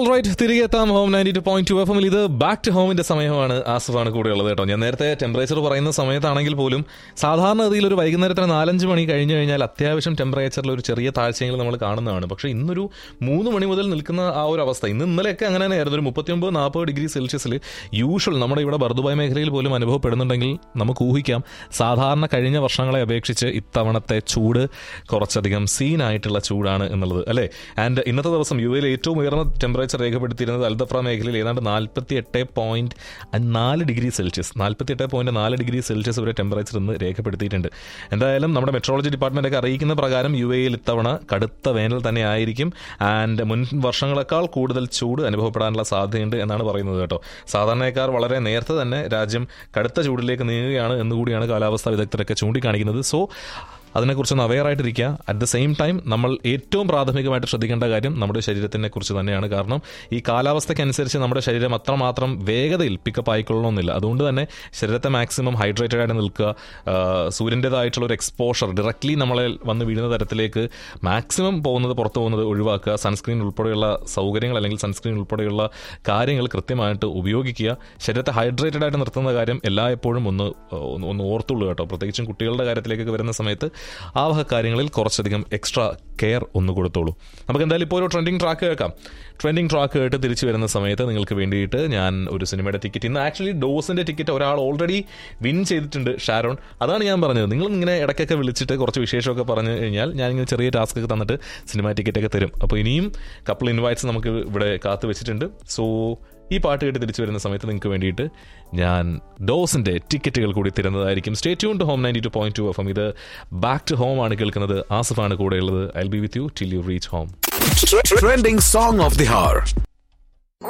Right തിരികെ എത്താം home ninety two point two F എമ്മിൽ ഇത് ബാക്ക് ടു ഹോമിന്റെ സമയമാണ് ആസിഫാണ് കൂടെ ഉള്ളത് കേട്ടോ ഞാൻ നേരത്തെ ടെമ്പറേച്ചർ പറയുന്ന സമയത്താണെങ്കിൽ പോലും സാധാരണഗതിയിൽ ഒരു വൈകുന്നേരത്തിന് നാലഞ്ച് മണി കഴിഞ്ഞു കഴിഞ്ഞാൽ അത്യാവശ്യം ടെമ്പറേച്ചറിൽ ഒരു ചെറിയ താഴ്ചയെങ്കിൽ നമ്മൾ കാണുന്നതാണ് പക്ഷേ ഇന്നൊരു മൂന്ന് മണി മുതൽ നിൽക്കുന്ന ആ ഒരു അവസ്ഥ ഇന്ന് ഇന്നലെയൊക്കെ അങ്ങനെ തന്നെയായിരുന്നു ഒരു മുപ്പത്തിയൊമ്പത് നാൽപ്പത് ഡിഗ്രി സെൽഷ്യസിൽ യൂഷ്വൽ നമ്മുടെ ഇവിടെ ബർദുബായ് മേഖലയിൽ പോലും അനുഭവപ്പെടുന്നുണ്ടെങ്കിൽ നമുക്ക് ഊഹിക്കാം സാധാരണ കഴിഞ്ഞ വർഷങ്ങളെ അപേക്ഷിച്ച് ഇത്തവണത്തെ ചൂട് കുറച്ചധികം സീനായിട്ടുള്ള ചൂടാണ് എന്നുള്ളത് അല്ലേ ആൻഡ് ഇന്നത്തെ ദിവസം യു എയിൽ ഏറ്റവും ഉയർന്ന ടെമ്പറേച്ചർ രേഖപ്പെടുത്തിയിരുന്നത് അൽദഫ്ര മേഖലയിൽ ഏതാണ്ട് നാൽപ്പത്തി എട്ട് പോയിന്റ് നാല് ഡിഗ്രി സെൽഷ്യസ് നാൽപ്പത്തി എട്ട് പോയിന്റ് നാല് ഡിഗ്രി സെൽഷ്യസ് വരെ ടെമ്പറേച്ചർ ഇന്ന് രേഖപ്പെടുത്തിയിട്ടുണ്ട് എന്തായാലും നമ്മുടെ മെട്രോളജി ഡിപ്പാർട്ട്മെന്റ് ഒക്കെ അറിയിക്കുന്ന പ്രകാരം യു എയിൽ ഇത്തവണ കടുത്ത വേനൽ തന്നെ ആയിരിക്കും ആൻഡ് മുൻ വർഷങ്ങളെക്കാൾ കൂടുതൽ ചൂട് അനുഭവപ്പെടാനുള്ള സാധ്യതയുണ്ട് എന്നാണ് പറയുന്നത് കേട്ടോ സാധാരണക്കാർ വളരെ നേരത്തെ തന്നെ രാജ്യം കടുത്ത ചൂടിലേക്ക് നീങ്ങുകയാണ് എന്നുകൂടിയാണ് കാലാവസ്ഥാ വിദഗ്ധരൊക്കെ ചൂണ്ടിക്കാണിക്കുന്നത് സോ അതിനെക്കുറിച്ചൊന്ന് അവെയർ ആയിട്ടിരിക്കുക അറ്റ് ദ സെയിം ടൈം നമ്മൾ ഏറ്റവും പ്രാഥമികമായിട്ട് ശ്രദ്ധിക്കേണ്ട കാര്യം നമ്മുടെ ശരീരത്തിനെ കുറിച്ച് തന്നെയാണ് കാരണം ഈ കാലാവസ്ഥയ്ക്കനുസരിച്ച് നമ്മുടെ ശരീരം അത്രമാത്രം വേഗതയിൽ പിക്കപ്പ് ആയിക്കൊള്ളണമെന്നില്ല അതുകൊണ്ട് തന്നെ ശരീരത്തെ മാക്സിമം ഹൈഡ്രേറ്റഡ് ആയിട്ട് നിൽക്കുക ആ, സൂര്യൻ്റേതായിട്ടുള്ള ഒരു എക്സ്പോഷർ ഡയറക്ട്ലി നമ്മളെ വന്ന് വീഴുന്ന തരത്തിലേക്ക് മാക്സിമം പോകുന്നത് പുറത്ത് പോകുന്നത് ഒഴിവാക്കുക സൺസ്ക്രീൻ ഉൾപ്പെടെയുള്ള സൗകര്യങ്ങൾ അല്ലെങ്കിൽ സൺസ്ക്രീൻ ഉൾപ്പെടെയുള്ള കാര്യങ്ങൾ കൃത്യമായിട്ട് ഉപയോഗിക്കുക ശരീരത്തെ ഹൈഡ്രേറ്റഡ് ആയിട്ട് നിർത്തുന്ന കാര്യം എല്ലായ്പ്പോഴും ഒന്ന് ഒന്ന് ഒന്ന് ഓർത്തുള്ളൂ കേട്ടോ പ്രത്യേകിച്ചും കുട്ടികളുടെ കാര്യത്തിലേക്കൊക്കെ വരുന്ന സമയത്ത് ആ വക കാര്യങ്ങളിൽ കുറച്ചധികം എക്സ്ട്രാ കെയർ ഒന്ന് കൊടുത്തോളൂ നമുക്ക് എന്തായാലും ഇപ്പോൾ ഒരു ട്രെൻഡിങ് ട്രാക്ക് കേൾക്കാം ട്രെൻഡിങ് ട്രാക്ക് കേട്ട് തിരിച്ചു വരുന്ന സമയത്ത് നിങ്ങൾക്ക് വേണ്ടിയിട്ട് ഞാൻ ഒരു സിനിമയുടെ ടിക്കറ്റ് ഇന്ന് ആക്ച്വലി ഡോസിന്റെ ടിക്കറ്റ് ഒരാൾ ഓൾറെഡി വിൻ ചെയ്തിട്ടുണ്ട് ഷാരോൺ അതാണ് ഞാൻ പറഞ്ഞത് നിങ്ങൾ ഇങ്ങനെ ഇടയ്ക്കൊക്കെ വിളിച്ചിട്ട് കുറച്ച് വിശേഷമൊക്കെ പറഞ്ഞു കഴിഞ്ഞാൽ ഞാൻ ഇങ്ങനെ ചെറിയ ടാസ്ക് ഒക്കെ തന്നിട്ട് സിനിമ ടിക്കറ്റ് ഒക്കെ തരും അപ്പോൾ ഇനിയും കപ്പിൾ ഇൻവൈറ്റ്സ് നമുക്ക് ഇവിടെ കാത്തു വെച്ചിട്ടുണ്ട് സോ ഈ പാട്ട് കേട്ട് തിരിച്ചു വരുന്ന സമയത്ത് നിങ്ങൾക്ക് വേണ്ടിയിട്ട് ഞാൻ ഡോസിന്റെ ടിക്കറ്റുകൾ കൂടി തരുന്നതായിരിക്കും stay tune to home ninety two point two F M ഇത് ബാക്ക് ടു ഹോം ആണ് കേൾക്കുന്നത് ആസിഫാണ് കൂടെയുള്ളത് I be with you till you reach home Trending song of the hour.